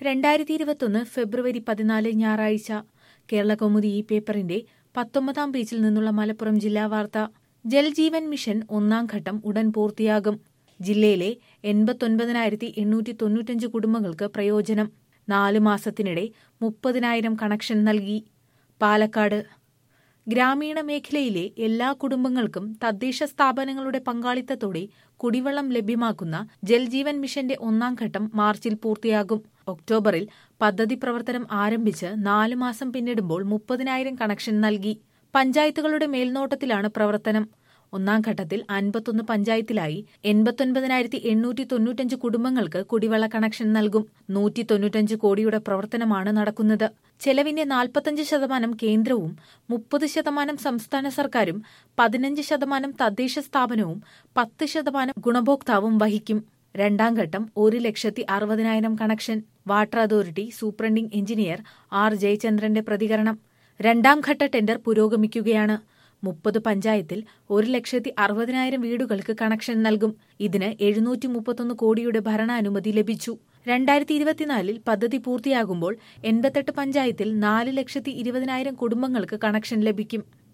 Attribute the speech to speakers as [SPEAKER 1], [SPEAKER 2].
[SPEAKER 1] രണ്ടായിരത്തി ഇരുപത്തൊന്ന് ഫെബ്രുവരി പതിനാല് ഞായറാഴ്ച കേരള കൗമുദി ഈ പേപ്പറിന്റെ പത്തൊമ്പതാം പേജിൽ നിന്നുള്ള മലപ്പുറം ജില്ലാ വാർത്ത ജൽജീവൻ മിഷൻ ഒന്നാം ഘട്ടം ഉടൻ പൂർത്തിയാകും ജില്ലയിലെ എൺപത്തൊൻപതിനായിരത്തി എണ്ണൂറ്റി തൊണ്ണൂറ്റഞ്ച് കുടുംബങ്ങൾക്ക് പ്രയോജനം നാല് മാസത്തിനിടെ മുപ്പതിനായിരം കണക്ഷൻ നൽകി പാലക്കാട് ഗ്രാമീണ മേഖലയിലെ എല്ലാ കുടുംബങ്ങൾക്കും തദ്ദേശ സ്ഥാപനങ്ങളുടെ പങ്കാളിത്തത്തോടെ കുടിവെള്ളം ലഭ്യമാക്കുന്ന ജൽജീവൻ മിഷന്റെ ഒന്നാം ഘട്ടം മാർച്ചിൽ പൂർത്തിയാകും ഒക്ടോബറിൽ പദ്ധതി പ്രവർത്തനം ആരംഭിച്ച് നാല് മാസം പിന്നിടുമ്പോൾ മുപ്പതിനായിരം കണക്ഷൻ നൽകി പഞ്ചായത്തുകളുടെ മേൽനോട്ടത്തിലാണ് പ്രവർത്തനം ഒന്നാം ഘട്ടത്തിൽ അൻപത്തൊന്ന് പഞ്ചായത്തിലായി എൺപത്തൊൻപതിനായിരത്തി എണ്ണൂറ്റി തൊണ്ണൂറ്റഞ്ച് കുടുംബങ്ങൾക്ക് കുടിവെള്ള കണക്ഷൻ നൽകും നൂറ്റി തൊണ്ണൂറ്റഞ്ച് കോടിയുടെ പ്രവർത്തനമാണ് നടക്കുന്നത് ചെലവിന്റെ നാൽപ്പത്തഞ്ച് ശതമാനം കേന്ദ്രവും മുപ്പത് ശതമാനം സംസ്ഥാന സർക്കാരും പതിനഞ്ച് ശതമാനം തദ്ദേശ സ്ഥാപനവും പത്ത് ശതമാനം ഗുണഭോക്താവും വഹിക്കും രണ്ടാം ഘട്ടം ഒരു ലക്ഷത്തി അറുപതിനായിരം connection water authority superintending engineer R ജയചന്ദ്രന്റെ പ്രതികരണം രണ്ടാം ഘട്ട ടെൻഡർ പുരോഗമിക്കുകയാണ് മുപ്പത് പഞ്ചായത്തിൽ ഒരു ലക്ഷത്തി അറുപതിനായിരം വീടുകൾക്ക് കണക്ഷൻ നൽകും ഇതിന് എഴുന്നൂറ്റി മുപ്പത്തൊന്ന് കോടിയുടെ ഭരണാനുമതി ലഭിച്ചു രണ്ടായിരത്തി ഇരുപത്തിനാലിൽ പദ്ധതി പൂർത്തിയാകുമ്പോൾ എൺപത്തെട്ട് പഞ്ചായത്തിൽ നാല് ലക്ഷത്തി ഇരുപതിനായിരം കുടുംബങ്ങൾക്ക് കണക്ഷൻ ലഭിക്കും